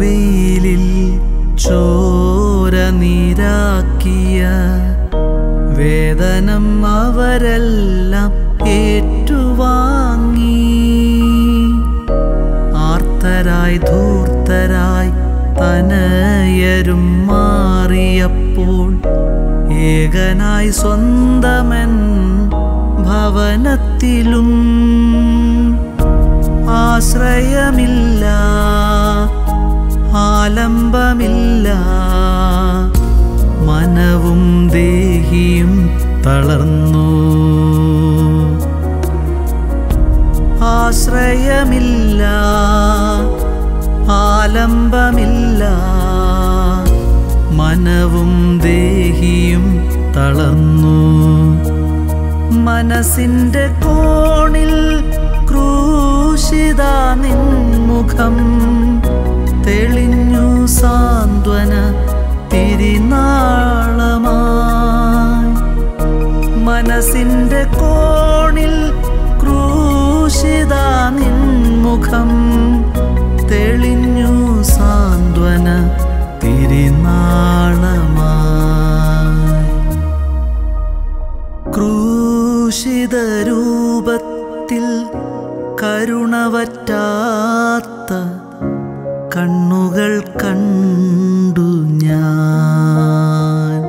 വെയിലിൽ ചോര നീരാക്കിയ വേദനം അവരെല്ലാം ഏറ്റുവാങ്ങി ആർത്തരായി ധൂർത്തരായി തനയരും മാറിയപ്പോൾ ഏകനായി സ്വന്തമൻ ഭവനത്തിലും ആശ്രയമില്ല ആലംബമില്ല മനവും ദേഹിയും തളർന്നു ആശ്രയമില്ല ആലംബമില്ല മനവും ദേഹിയും തളർന്നു മനസ്സിന്റെ കോണിൽ ക്രൂശിത നിൻമുഖം തെളിഞ്ഞു സാന്ത്വന തിരിനാളമായി മനസ്സിന്റെ കോണിൽ ക്രൂശിത നിൻമുഖം തെളിഞ്ഞു സാന്ത്വന തിരിനാളമായി ക്രൂശിത രൂപത്തിൽ കരുണവറ്റാത്ത കണ്ണുകൾ കണ്ടു ഞാൻ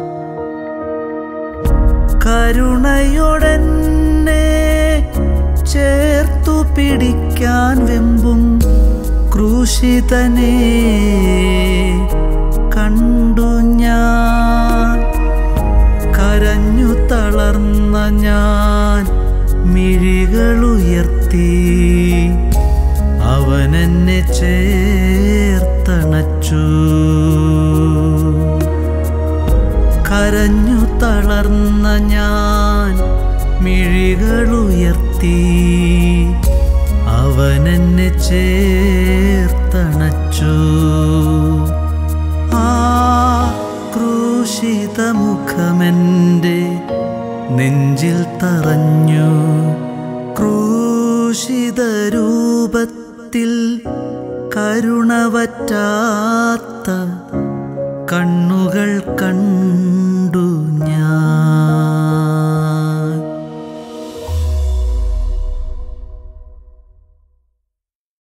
കരുണയോടെന്നെ ചേർത്തു പിടിക്കാൻ വെമ്പും ക്രൂശിതനെ കണ്ടു ഞാൻ കരഞ്ഞു തളർന്ന ഞാൻ മിഴികളുയർത്തി അവനെന്നെ ചേർത്തണച്ചു കരഞ്ഞു തളർന്ന ഞാൻ മിഴികളുയർത്തി അവനെന്നെ ചേർത്തണച്ചു ആ ക്രൂശിത മുഖമെൻ്റെ നെഞ്ചിൽ തറഞ്ഞു ക്രൂശിത രൂപത്തിൽ കരുണവറ്റാത്ത കണ്ണുകൾ കണ്ടു